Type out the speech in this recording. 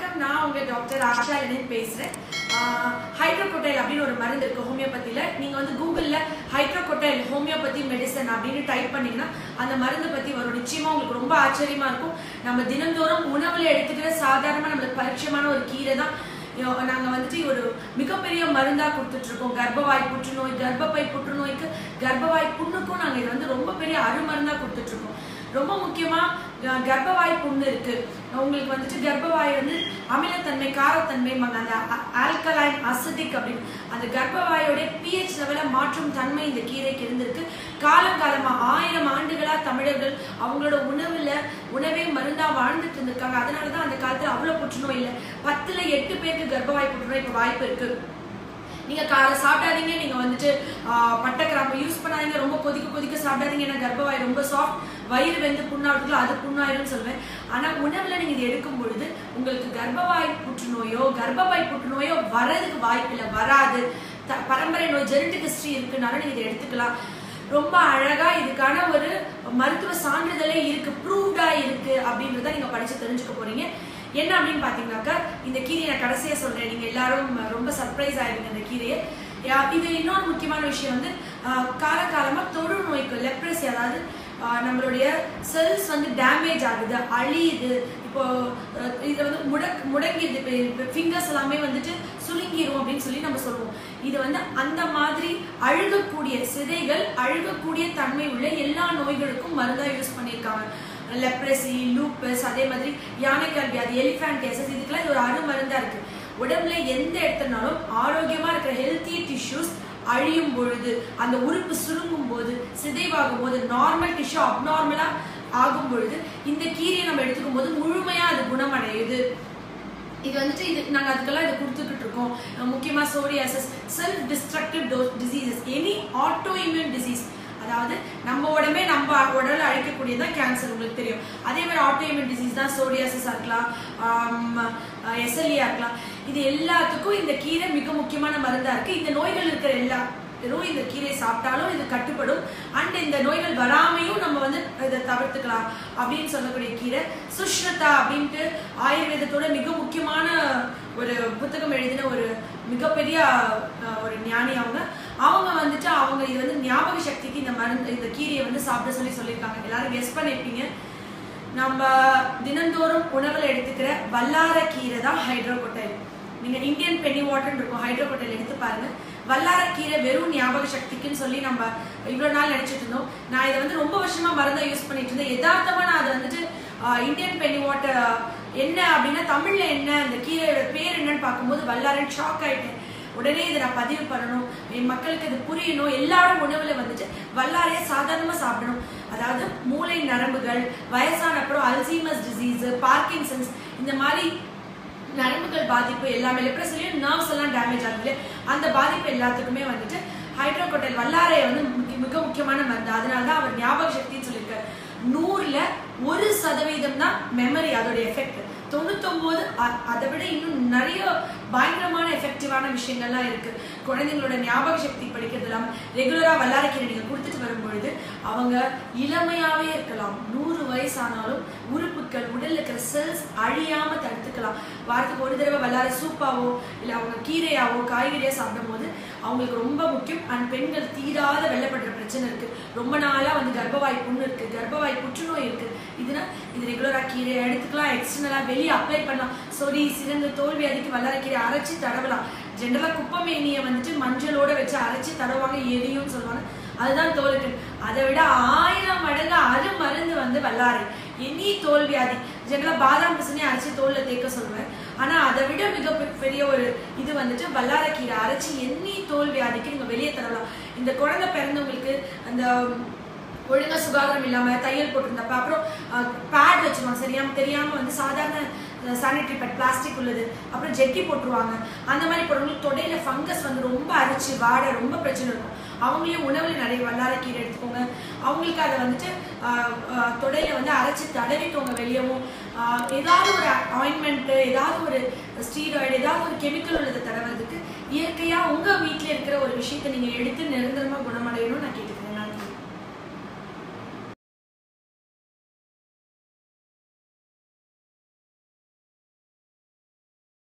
வணக்கம் நான் உங்க டாக்டர் ஆஷா லெனின் பேசுறேன் ஹைட்ரோகோட்டைல் அப்படின்னு ஒரு மருந்து இருக்கு ஹோமியோபதியில நீங்க வந்து கூகுள்ல ஹைட்ரோகோட்டைல் ஹோமியோபதி மெடிசன் அப்படின்னு டைப் பண்ணீங்கன்னா அந்த மருந்து பத்தி வரும் நிச்சயமா உங்களுக்கு ரொம்ப ஆச்சரியமா இருக்கும் நம்ம தினந்தோறும் உணவுல எடுத்துக்கிற சாதாரணமா நம்மளுக்கு பரிச்சயமான ஒரு கீரை தான் யோ- நாங்க வந்துட்டு ஒரு மிகப்பெரிய மருந்தா கொடுத்துட்டு இருக்கோம் கர்ப்பவாய் புற்றுநோய் கர்ப்பப்பை புற்றுநோய்க்கு கர்ப்பவாய் புண்ணுக்கும் நாங்க இது வந்து ரொம்ப பெரிய அருமருந்தா கொடுத்துட்டு இருக்கோம் ரொம்ப முக்கியமா க- கர்ப்பவாய் புண்ணு இருக்கு உங்களுக்கு வந்துட்டு கர்ப்பவாய் வந்து அமிலத்தன்மை காரத்தன்மை அந்த ஆல்கலைன் அசிடிக் அப்படின்னு அந்த கர்ப்பவாயோட பிஹெச் லெவல மாற்றும் தன்மை இந்த கீரைக்கு இருந்திருக்கு காலங்காலமா ஆயிரம் ஆண்டுகளா தமிழர்கள் அவங்களோட உணவுல உணவே மருந்தா வாழ்ந்துட்டு இருந்திருக்காங்க அதனாலதான் அந்த காலத்துல அவ்வளவு புற்றுநோய் இல்லை பத்துல எட்டு பேருக்கு கர்ப்பவாய் புற்றுநோய் இப்ப வாய்ப்பு இருக்கு நீங்க காலை சாப்பிடாதீங்க நீங்க வந்துட்டு ஆஹ், பட்டை கிராம்பு யூஸ் பண்ணாதீங்க ரொம்ப கொதிக்க கொதிக்க சாப்பிடாதீங்க ஏன்னா கர்ப்பவாய் ரொம்ப சாஃப்ட் வயிறு வெந்து புண்ணாடுறதுல அது புண்ணாயிரும்னு சொல்லுவேன் ஆனா உணவுல நீங்க இது எடுக்கும் பொழுது உங்களுக்கு கர்ப்பவாய் புற்றுநோயோ கர்ப்பவாய் புற்றுநோயோ வரதுக்கு வாய்ப்பு இல்லை வராது த- பரம்பரை நோய் ஜெனட்டிக் ஹிஸ்டரி இருக்குனால நீங்க இதை எடுத்துக்கலாம் ரொம்ப அழகா இதுக்கான ஒரு மருத்துவ சான்றிதழே இருக்கு ப்ரூவ்டா இருக்கு அப்படின்றத நீங்க படிச்சு தெரிஞ்சுக்க போறீங்க என்ன அப்படின்னு பாத்தீங்கன்னாக்கா இந்த கீரையை நான் கடைசியா சொல்றேன் நீங்க எல்லாரும் ரொம்ப சர்ப்ரைஸ் ஆயிருங்க இந்த கீரையை யா- இது இன்னொரு முக்கியமான விஷயம் வந்து ஆஹ், காலகாலமா தொழு நோய்க்கு லெப்ரசி அதாவது ஆஹ், நம்மளுடைய செல்ஸ் வந்து டேமேஜ் ஆகுது அழியுது இப்போ அஹ், இது வந்து முடக் முடங்கிடுது இப்போ ஃபிங்கர்ஸ் எல்லாமே வந்துட்டு சுருங்கிரும் அப்படின்னு சொல்லி நம்ம சொல்லுவோம் இது வந்து அந்த மாதிரி அழுகக்கூடிய சிதைகள் அழுகக்கூடிய தன்மை உள்ள எல்லா நோய்களுக்கும் மருந்தா யூஸ் பண்ணியிருக்காங்க லெப்ரசி லூப்பஸ் அதே மாதிரி யானைக்கால் வியாதி எலிஃபேண்டியாசஸ் இதுக்கெல்லாம் இது ஒரு அருமருந்தா இருக்கு உடம்புல எந்த இடத்துனாலும் ஆரோக்கியமா இருக்கிற ஹெல்த்தி டிஷ்யூஸ் அழியும் பொழுது அந்த உறுப்பு சுருங்கும் போது சிதைவாகும் போது நார்மல் டிஷ்யூ அப்நார்மலா ஆகும் பொழுது இந்த கீரையை நம்ம எடுத்துக்கும் போது முழுமையா அது குணமடையுது இது வந்துட்டு இது நாங்க அதுக்கெல்லாம் இது கொடுத்துக்கிட்டு இருக்கோம் அஹ் முக்கியமா psoriasis self destructive those diseases any auto immune disease அதாவது நம்ம உடம்பே நம்ம உடலை அழிக்கக்கூடியதான் கேன்சர் உங்களுக்கு தெரியும் அதே மாதிரி ஆட்டோ இம்யூன் டிசீஸ் தான் சோரியாசஸா இருக்கலாம் எஸ்எல்இயா இருக்கலாம் இது எல்லாத்துக்கும் இந்த கீரை மிக முக்கியமான மருந்தா இருக்கு இந்த நோய்கள் இருக்கிற எல்லா வெறும் இந்த கீரையை சாப்பிட்டாலும் இது கட்டுப்படும் அண்ட் இந்த நோய்கள் வராமையும் நம்ம வந்து இதை தவிர்த்துக்கலாம் அப்படின்னு சொல்லக்கூடிய கீரை சுஷ்ரதா அப்படின்ட்டு ஆயுர்வேதத்தோட மிக முக்கியமான ஒரு புத்தகம் எழுதின ஒரு மிகப்பெரிய அஹ், ஒரு ஞானி அவங்க அவங்க வந்துட்டு அவங்க இது வந்து ஞாபக சக்திக்கு இந்த மருந்து இந்த கீரையை வந்து சாப்பிட சொல்லி சொல்லியிருக்காங்க எல்லாரும் கெஸ் பண்ணியிருப்பீங்க நம்ம தினந்தோறும் உணவுல எடுத்துக்கிற வல்லார கீரை தான் ஹைட்ரோகோட்டைல் நீங்க இந்தியன் பெனி வாட்டர் இருக்கும் ஹைட்ரோகோட்டைல் எடுத்து பாருங்க வல்லார கீரை வெறும் ஞாபக சக்திக்குன்னு சொல்லி நம்ம இவ்வளவு நாள் நினைச்சிட்டு இருந்தோம் நான் இதை வந்து ரொம்ப வருஷமா மருந்தா யூஸ் பண்ணிட்டு இருந்தேன் யதார்த்தமா நான் அதை வந்துட்டு ஆஹ், இந்தியன் பெனி வாட்டர் என்ன அப்படின்னா தமிழ்ல என்ன அந்த கீரையோட பேர் என்னன்னு பார்க்கும்போது வல்லாரன் ஷாக் ஆயிட்டேன் உடனே இதை நான் பதிவு பண்ணணும் என் மக்களுக்கு இது புரியணும் எல்லாரும் உணவுல வந்துட்டு வல்லாரைய சாதாரணமா சாப்பிடணும் அதாவது மூளை நரம்புகள் வயசான அப்புறம் அல்சீமஸ் டிசீஸ் பார்க்கின்சன்ஸ் இந்த மாதிரி நரம்புகள் பாதிப்பு எல்லாமே லெப்ரஸிலையும் நர்வ்ஸ் எல்லாம் டேமேஜ் ஆகுது அந்த பாதிப்பு எல்லாத்துக்குமே வந்துட்டு ஹைட்ரோகோட்டைல் வல்லாரை வந்து முக்கிய- மிக முக்கியமான மருந்து அதனால தான் அவர் ஞாபக சக்தின்னு சொல்லியிருக்காரு நூறுல ஒரு சதவீதம் தான் மெமரி அதோட எஃபெக்ட் தொண்ணூத்தொன்பது அ- அதை விட இன்னும் நிறைய பயங்கரமான எஃபெக்டிவான விஷயங்கள்லாம் இருக்கு குழந்தைங்களோட ஞாபக சக்தி படிக்கிறது இல்லாம ரெகுலரா வல்லாரக்கீரை நீங்க கொடுத்துட்டு வரும்பொழுது அவங்க இளமையாவே இருக்கலாம் நூறு வயசானாலும் உறுப்புகள் உடல்ல இருக்கிற செல்ஸ் அழியாம தடுத்துக்கலாம் வாரத்துக்கு ஒரு தடவை வல்லார சூப்பாவோ இல்ல அவங்க கீரையாவோ காய்கறியா சாப்பிடும்போது அவங்களுக்கு ரொம்ப முக்கியம் அண்ட் பெண்கள் தீராத வெள்ளப்படுற பிரச்சனை இருக்கு ரொம்ப நாளா வந்து கர்ப்பவாய் புண்ணு இருக்கு கர்ப்பவாய் புற்றுநோய் இருக்கு இதுனா இது ரெகுலரா கீரை எடுத்துக்கலாம் எக்ஸ்டர்னலா வெளியே அப்ளை பண்ணலாம் சொறி சிறந்த தோல்வி அதுக்கு வல்லாரக்கீரை அரைச்சி தடவலாம் ஜென்ரலா குப்பமேனியை வந்துட்டு மஞ்சளோட வச்சு அரைச்சி தடவாங்க எரியும்னு சொல்லுவாங்க அதுதான் தோலுக்கு அதை விட ஆயிரம் மடங்கு அரு மருந்து வந்து வல்லாரை எனி தோல் வியாதி ஜென்ரலா பாதாம் பிசினே அரைச்சி தோல்ல தேக்க சொல்லுவேன் ஆனா அதை விட மிக பெ- பெரிய ஒரு இது வந்துட்டு வல்லாரக்கீரை அரைச்சி எனி தோல் வியாதிக்கு நீங்க வெளியே தரலாம் இந்த குழந்தை பிறந்தவங்களுக்கு அந்த ஒழுங்கா சுகாதாரம் இல்லாம தையல் போட்டிருந்தப்ப அப்புறம் பேட் வச்சிருவாங்க சரியாம தெரியாம வந்து சாதாரண சானிட்டரி பேட் பிளாஸ்டிக் உள்ளது அப்புறம் ஜெட்டி போட்டுருவாங்க அந்த மாதிரி போடுறவங்களுக்கு தொடையில ஃபங்கஸ் வந்து ரொம்ப அரிச்சு வாட ரொம்ப பிரச்சனை இருக்கும் அவங்களையும் உணவுல நிறைய வல்லாரக்கீரை எடுத்துக்கோங்க அவங்களுக்கு அதை வந்துட்டு ஆஹ், ஆஹ், தொடையில வந்து அரைச்சு தடவிக்கோங்க வெளியவும் ஆஹ், ஏதாவது ஒரு ஆயின்மெண்ட் ஏதாவது ஒரு ஸ்டீராய்டு ஏதாவது ஒரு கெமிக்கல் உள்ளதை தடவுறதுக்கு இயற்கையா உங்க வீட்ல இருக்கிற ஒரு விஷயத்தை நீங்க எடுத்து நிரந்தரமா குணமடையணும்னு நான் கேட்டுக்கிறேன்